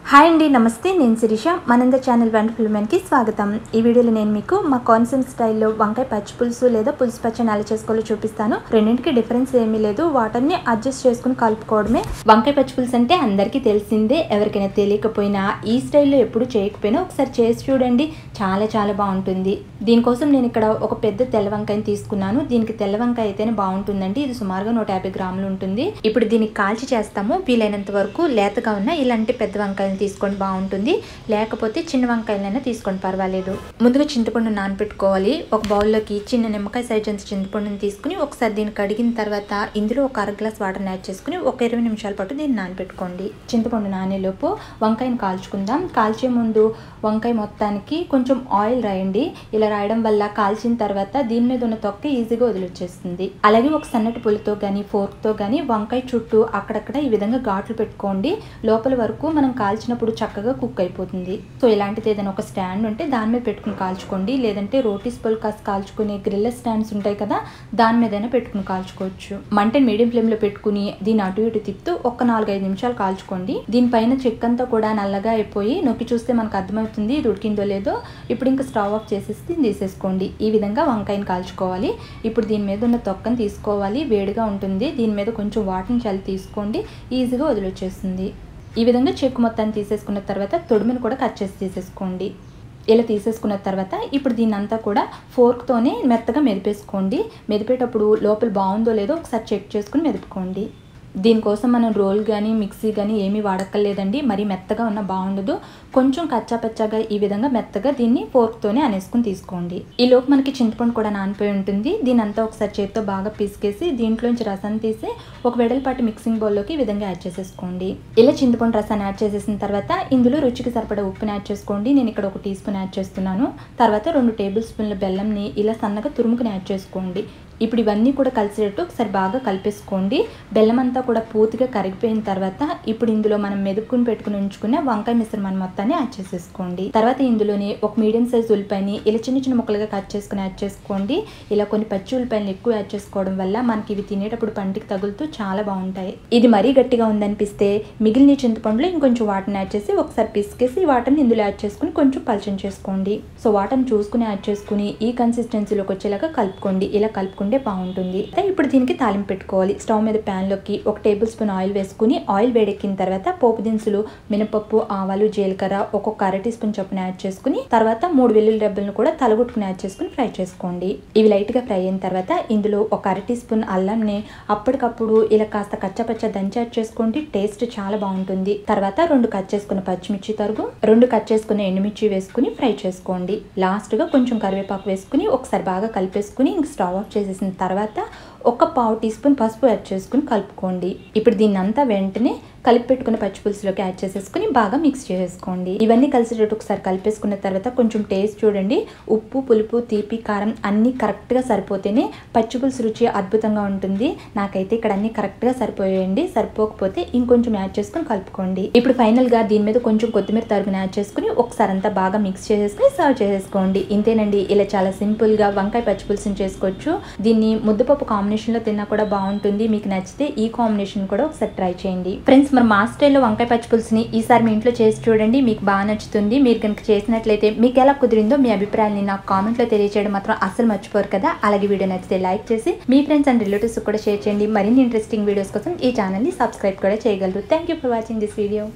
hi అండి నమస్తే నేను శిరీష మనంద ఛానల్ వండర్ఫుల్ కి స్వాగతం ఈ వీడియోలో నేను మీకు మా కాన్సెమ్ స్టైల్లో వంకాయ పచ్చి పులుసు లేదా పులుసు పచ్చని ఎలా చేసుకోవాలో చూపిస్తాను రెండింటికి డిఫరెన్స్ ఏమీ లేదు వాటర్ని అడ్జస్ట్ చేసుకుని కలుపుకోవడమే వంకాయ పచ్చి పులుసు అంటే అందరికీ తెలిసిందే ఎవరికైనా తెలియకపోయినా ఈ స్టైల్లో ఎప్పుడు చేయకపోయినా ఒకసారి చేసి చూడండి చాలా చాలా బాగుంటుంది దీనికోసం నేను ఇక్కడ ఒక పెద్ద తెల్ల వంకాయని తీసుకున్నాను దీనికి తెల్ల వంకాయ అయితేనే బాగుంటుందండి ఇది సుమారుగా నూట యాభై గ్రాములు ఉంటుంది ఇప్పుడు దీనికి కాల్చి చేస్తాము వీలైనంత వరకు లేతగా ఉన్న ఇలాంటి పెద్ద వంకాయలు తీసుకోండి బాగుంటుంది లేకపోతే చిన్న వంకాయలైనా తీసుకోండి పర్వాలేదు ముందుగా చింతపండు నానబెట్టుకోవాలి ఒక బౌల్లోకి చిన్న నిమ్మకాయ సైజ్ అంత చింతపండుని తీసుకుని ఒకసారి దీన్ని కడిగిన తర్వాత ఇందులో ఒక అర గ్లాస్ వాటర్ని యాడ్ చేసుకుని ఒక ఇరవై నిమిషాల పాటు దీన్ని నానబెట్టుకోండి చింతపండు నానేలోపు వంకాయని కాల్చుకుందాం కాల్చే ముందు వంకాయ మొత్తానికి కొంచెం ఆయిల్ రాయండి ఇలా రాయడం వల్ల కాల్చిన తర్వాత దీని మీద ఉన్న తొక్క ఈజీగా వదిలిచ్చేస్తుంది అలాగే ఒక సన్నటి పులితో కానీ ఫోర్క్తో కానీ వంకాయ చుట్టూ అక్కడక్కడ ఈ విధంగా ఘాట్లు పెట్టుకోండి లోపల వరకు మనం కాల్చినప్పుడు చక్కగా కుక్ అయిపోతుంది సో ఇలాంటిది ఏదైనా ఒక స్టాండ్ ఉంటే దాని మీద పెట్టుకుని కాల్చుకోండి లేదంటే రోటీస్ పొల్ కాస్త కాల్చుకునే గ్రిల్లర్ స్టాండ్స్ ఉంటాయి కదా దాని మీదైనా పెట్టుకుని కాల్చుకోవచ్చు మంటని మీడియం ఫ్లేమ్లో పెట్టుకుని దీన్ని అటు ఇటు తిప్పుతూ ఒక నాలుగైదు నిమిషాలు కాల్చుకోండి దీనిపైన చెక్ అంతా కూడా నల్లగా అయిపోయి నొక్కి చూస్తే మనకు అర్థమవుతుంది ఇది ఉడికిందో లేదో ఇప్పుడు ఇంకా స్టవ్ ఆఫ్ చేసేసి దీన్ని తీసేసుకోండి ఈ విధంగా వంకాయని కాల్చుకోవాలి ఇప్పుడు దీని మీద ఉన్న తొక్కని తీసుకోవాలి వేడిగా ఉంటుంది దీని మీద కొంచెం వాటర్ని చల్లి తీసుకోండి ఈజీగా వదిలొచ్చేస్తుంది ఈ విధంగా చెక్కు మొత్తాన్ని తీసేసుకున్న తర్వాత తొడుమును కూడా కట్ చేసి తీసేసుకోండి ఇలా తీసేసుకున్న తర్వాత ఇప్పుడు దీన్ని అంతా కూడా ఫోర్క్తోనే మెత్తగా మెదిపేసుకోండి మెదిపేటప్పుడు లోపల బాగుందో లేదో ఒకసారి చెక్ చేసుకుని మెదుపుకోండి దీనికోసం మనం రోల్ కానీ మిక్సీ కానీ ఏమీ వాడక్కర్లేదండి మరి మెత్తగా ఉన్న బాగుండదు కొంచెం కచ్చా పచ్చాగా ఈ విధంగా మెత్తగా దీన్ని ఫోర్క్తోనే అనేసుకుని తీసుకోండి ఈ లోపు మనకి చింతపండు కూడా నానిపోయి ఉంటుంది దీని అంతా ఒకసారి చేత్తో బాగా పిసికేసి దీంట్లోంచి రసం తీసి ఒక వెడల్పాటి మిక్సింగ్ బౌల్లోకి ఈ విధంగా యాడ్ చేసేసుకోండి ఇలా చింతపండు రసాన్ని యాడ్ చేసేసిన తర్వాత ఇందులో రుచికి సరిపడా ఉప్పుని యాడ్ చేసుకోండి నేను ఇక్కడ ఒక టీ స్పూన్ యాడ్ చేస్తున్నాను తర్వాత రెండు టేబుల్ స్పూన్ల బెల్లంని ఇలా సన్నగా తురుముకుని యాడ్ చేసుకోండి ఇప్పుడు ఇవన్నీ కూడా కలిసేటట్టు ఒకసారి బాగా కలిపేసుకోండి బెల్లం అంతా కూడా పూర్తిగా కరిగిపోయిన తర్వాత ఇప్పుడు ఇందులో మనం మెదుక్కుని పెట్టుకుని ఉంచుకున్న వంకాయ మిశ్రమాన్ని మొత్తాన్ని యాడ్ చేసేసుకోండి తర్వాత ఇందులోనే ఒక మీడియం సైజ్ ఉల్లిపాయని ఇలా చిన్న చిన్న ముక్కలుగా కట్ చేసుకుని యాడ్ చేసుకోండి ఇలా కొన్ని పచ్చి ఉల్లిపాయలు ఎక్కువ యాడ్ చేసుకోవడం వల్ల మనకి ఇవి తినేటప్పుడు పంటికి తగులుతూ చాలా బాగుంటాయి ఇది మరీ గట్టిగా ఉందనిపిస్తే మిగిలిన చింతపండులో ఇంకొంచెం వాటర్ని యాడ్ చేసి ఒకసారి పిసికేసి వాటర్ని ఇందులో యాడ్ చేసుకుని కొంచెం పలచం చేసుకోండి సో వాటర్ని చూసుకుని యాడ్ చేసుకుని ఈ కన్సిస్టెన్సీలోకి వచ్చేలాగా కలుపుకోండి ఇలా కలుపుకుంటే బాగుంటుంది ఇప్పుడు దీనికి తాలింపు పెట్టుకోవాలి స్టవ్ మీద ప్యాన్లోకి ఒక టేబుల్ స్పూన్ ఆయిల్ వేసుకుని ఆయిల్ వేడెక్కిన తర్వాత పోపు దినుసులు మినపప్పు ఆవాలు జీలకర్ర ఒక్కొక్క అర టీ స్పూన్ చొప్పున యాడ్ చేసుకుని తర్వాత మూడు వెల్లుల్లి రెబ్బలను కూడా తలగొట్టుకుని యాడ్ చేసుకుని ఫ్రై చేసుకోండి ఇవి లైట్గా ఫ్రై అయిన తర్వాత ఇందులో ఒక అర టీ స్పూన్ అల్లంని అప్పటికప్పుడు ఇలా కాస్త కచ్చపచ్చ దంచి యాడ్ చేసుకోండి టేస్ట్ చాలా బాగుంటుంది తర్వాత రెండు కట్ చేసుకున్న పచ్చిమిర్చి తరుగు రెండు కట్ చేసుకున్న ఎండుమిర్చి వేసుకుని ఫ్రై చేసుకోండి లాస్ట్గా కొంచెం కరివేపాకు వేసుకుని ఒకసారి బాగా కలిపేసుకుని ఇంక స్టవ్ ఆఫ్ చేసేసిన తర్వాత ఒక పావు టీ స్పూన్ పసుపు యాడ్ చేసుకుని కలుపుకోండి ఇప్పుడు దీన్ని అంతా వెంటనే కలిపి పెట్టుకున్న పచ్చి పులుసులోకి యాడ్ చేసేసుకుని బాగా మిక్స్ చేసేసుకోండి ఇవన్నీ కలిసేటట్టు ఒకసారి కలిపేసుకున్న తర్వాత కొంచెం టేస్ట్ చూడండి ఉప్పు పులుపు తీపి కారం అన్నీ కరెక్ట్గా సరిపోతేనే పచ్చి పులుసు రుచి అద్భుతంగా ఉంటుంది నాకైతే ఇక్కడ అన్ని కరెక్ట్గా సరిపోయాయండి సరిపోకపోతే ఇంకొంచెం యాడ్ చేసుకుని కలుపుకోండి ఇప్పుడు ఫైనల్గా దీని మీద కొంచెం కొత్తిమీర తరుగుని యాడ్ చేసుకుని ఒకసారి అంతా బాగా మిక్స్ చేసేసుకుని సర్వ్ చేసేసుకోండి ఇంతేనండి ఇలా చాలా సింపుల్గా వంకాయ పచ్చి పులుసుని చేసుకోవచ్చు దీన్ని ముద్దపప్పు కాంబినేషన్లో తిన్నా కూడా బాగుంటుంది మీకు నచ్చితే ఈ కాంబినేషన్ కూడా ఒకసారి ట్రై చేయండి ఫ్రెండ్స్ మరి మా స్టైల్లో వంకాయ పచ్చి పులుసుని ఈసారి మీ ఇంట్లో చేసి చూడండి మీకు బాగా నచ్చుతుంది మీరు కనుక చేసినట్లయితే మీకు ఎలా కుదిరిందో మీ అభిప్రాయాన్ని నాకు కామెంట్లో తెలియజేయడం మాత్రం అస్సలు మర్చిపోరు కదా అలాగే వీడియో నచ్చితే లైక్ చేసి మీ ఫ్రెండ్స్ అండ్ రిలేటివ్స్ కూడా షేర్ చేయండి మరిన్ని ఇంట్రెస్టింగ్ వీడియోస్ కోసం ఈ ఛానల్ని సబ్స్క్రైబ్ కూడా చేయగలరు thank you for watching this video